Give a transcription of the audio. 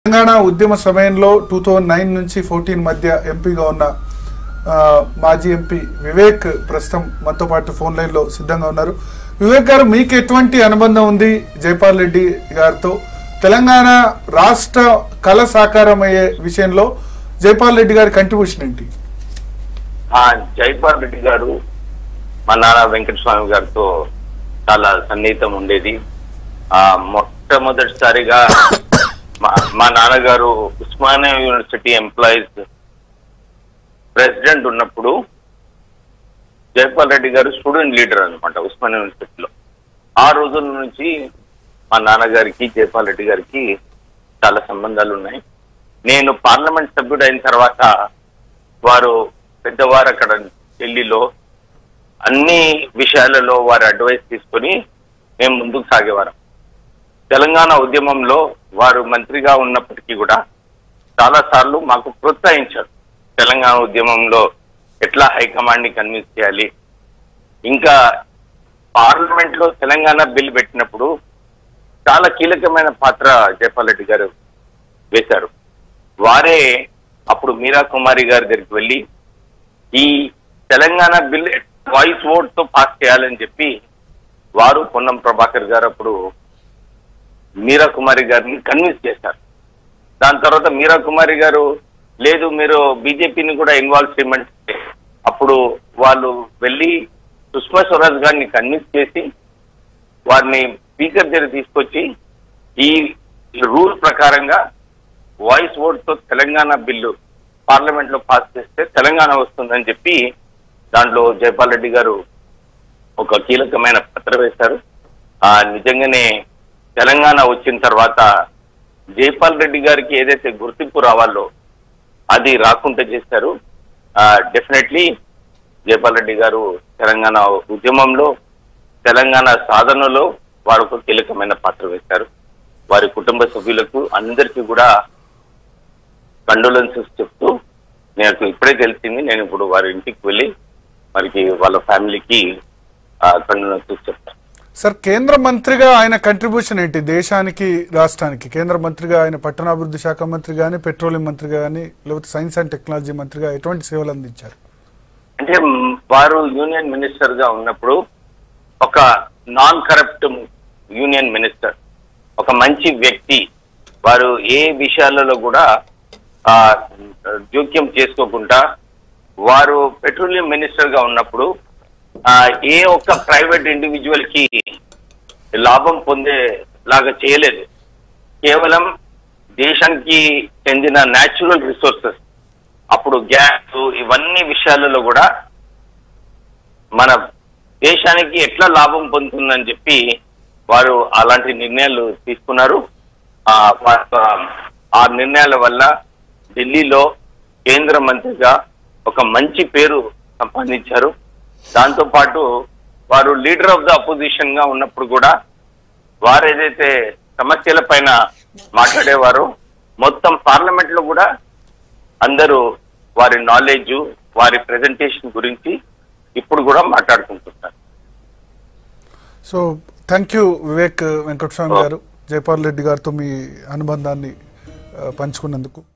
తెలంగాణ ఉద్యమ సమయంలో two thousand nine నుంచి ఫోర్టీన్ మధ్య ఎంపీగా ఉన్న ఆ, మాజీ ఎంపీ వివేక్ ప్రస్తుతం మనతో పాటు ఫోన్ లైన్ లో సిద్ధంగా ఉన్నారు వివేక్ గారు మీకు ఎటువంటి అనుబంధం ఉంది జైపాల్ రెడ్డి గారితో తెలంగాణ రాష్ట్ర కళ సాకారం అయ్యే విషయంలో జైపాల్ రెడ్డి గారి కంట్రిబ్యూషన్ ఏంటి ఆ జైపాల్ రెడ్డి గారు మా నాన్న వెంకటస్వామి గారితో చాలా సన్నిహితం ఉండేది ఆ మొట్టమొదటిసారిగా మా మా నాన్నగారు ఉస్మానియా యూనివర్సిటీ ఎంప్లాయీస్ ప్రెసిడెంట్ ఉన్నప్పుడు జైపాల్ రెడ్డి గారు స్టూడెంట్ లీడర్ అనమాట ఉస్మానియా యూనివర్సిటీలో ఆ రోజుల నుంచి మా నాన్నగారికి జైపాల్ రెడ్డి గారికి చాలా సంబంధాలు ఉన్నాయి నేను పార్లమెంట్ సభ్యుడు అయిన తర్వాత వారు పెద్దవారు అక్కడ ఢిల్లీలో అన్ని విషయాలలో వారి అడ్వైస్ తీసుకొని మేము ముందుకు సాగేవారం తెలంగాణ ఉద్యమంలో వారు మంత్రిగా ఉన్నప్పటికీ కూడా చాలా సార్లు మాకు ప్రోత్సహించారు తెలంగాణ ఉద్యమంలో ఎట్లా హైకమాండ్ ని కన్విన్స్ చేయాలి ఇంకా పార్లమెంట్ లో తెలంగాణ బిల్ పెట్టినప్పుడు చాలా కీలకమైన పాత్ర జయపాల్ రెడ్డి గారు వేశారు వారే అప్పుడు మీరా కుమారి గారి దగ్గరికి వెళ్ళి ఈ తెలంగాణ బిల్ వాయిస్ ఓట్ తో పాస్ చేయాలని చెప్పి వారు పొన్నం ప్రభాకర్ గారు అప్పుడు మీరా కుమారి గారిని కన్విన్స్ చేశారు దాని తర్వాత మీరా కుమారి గారు లేదు మీరు బీజేపీని కూడా ఇన్వాల్వ్ చేయమంటే అప్పుడు వాళ్ళు వెళ్ళి సుష్మా స్వరాజ్ గారిని కన్విన్స్ చేసి వారిని స్పీకర్ దగ్గర తీసుకొచ్చి ఈ రూల్ ప్రకారంగా వాయిస్ ఓట్ తో తెలంగాణ బిల్లు పార్లమెంట్ లో పాస్ చేస్తే తెలంగాణ వస్తుందని చెప్పి దాంట్లో జైపాల్ రెడ్డి గారు ఒక కీలకమైన పత్ర వేశారు ఆ నిజంగానే తెలంగాణ వచ్చిన తర్వాత జైపాల్ రెడ్డి గారికి ఏదైతే గుర్తింపు రావాలో అది రాకుండా చేశారు డెఫినెట్లీ జైపాల్ రెడ్డి గారు తెలంగాణ ఉద్యమంలో తెలంగాణ సాధనలో వారు ఒక కీలకమైన పాత్ర వేశారు వారి కుటుంబ సభ్యులకు అందరికీ కూడా కండోలెన్సెస్ చెప్తూ నాకు ఇప్పుడే తెలిసింది నేను ఇప్పుడు వారి ఇంటికి వెళ్ళి వారికి వాళ్ళ ఫ్యామిలీకి కండోలెన్సెస్ చెప్తాను సార్ కేంద్ర మంత్రిగా ఆయన కంట్రిబ్యూషన్ ఏంటి దేశానికి రాష్ట్రానికి కేంద్ర మంత్రిగా ఆయన పట్టణాభివృద్ధి శాఖ మంత్రి కానీ పెట్రోలియం మంత్రి కానీ లేకపోతే సైన్స్ అండ్ టెక్నాలజీ మంత్రిగా ఎటువంటి సేవలు అందించారు అంటే మ్, వారు యూనియన్ మినిస్టర్ గా ఉన్నప్పుడు ఒక నాన్ కరప్ట్ యూనియన్ మినిస్టర్ ఒక మంచి వ్యక్తి వారు ఏ విషయాలలో కూడా ఆ, జోక్యం చేసుకోకుండా వారు పెట్రోలియం మినిస్టర్ గా ఉన్నప్పుడు ఆ, ఏ ఒక్క ప్రైవేట్ ఇండివిజువల్ కి లాభం పొందే లాగా చేయలేదు కేవలం దేశానికి చెందిన న్యాచురల్ రిసోర్సెస్ అప్పుడు గ్యాస్ ఇవన్నీ విషయాలలో కూడా మన దేశానికి ఎట్లా లాభం పొందుతుందని చెప్పి వారు అలాంటి నిర్ణయాలు తీసుకున్నారు ఆ వా- ఆ నిర్ణయాల వల్ల ఢిల్లీలో కేంద్ర మంత్రిగా ఒక మంచి పేరు సంపాదించారు దాంతో పాటు వారు లీడర్ ఆఫ్ ద అపోజిషన్ గా ఉన్నప్పుడు కూడా వారు ఏదైతే సమస్యల పైన మాట్లాడేవారో మొత్తం పార్లమెంట్ లో కూడా అందరూ వారి నాలెడ్జ్ వారి ప్రెజెంటేషన్ గురించి ఇప్పుడు కూడా మాట్లాడుకుంటున్నారు so thank you Vivek Venkataswamy garu Jaipal Reddy గారితో మీ అనుబంధాన్ని ఆ, పంచుకున్నందుకు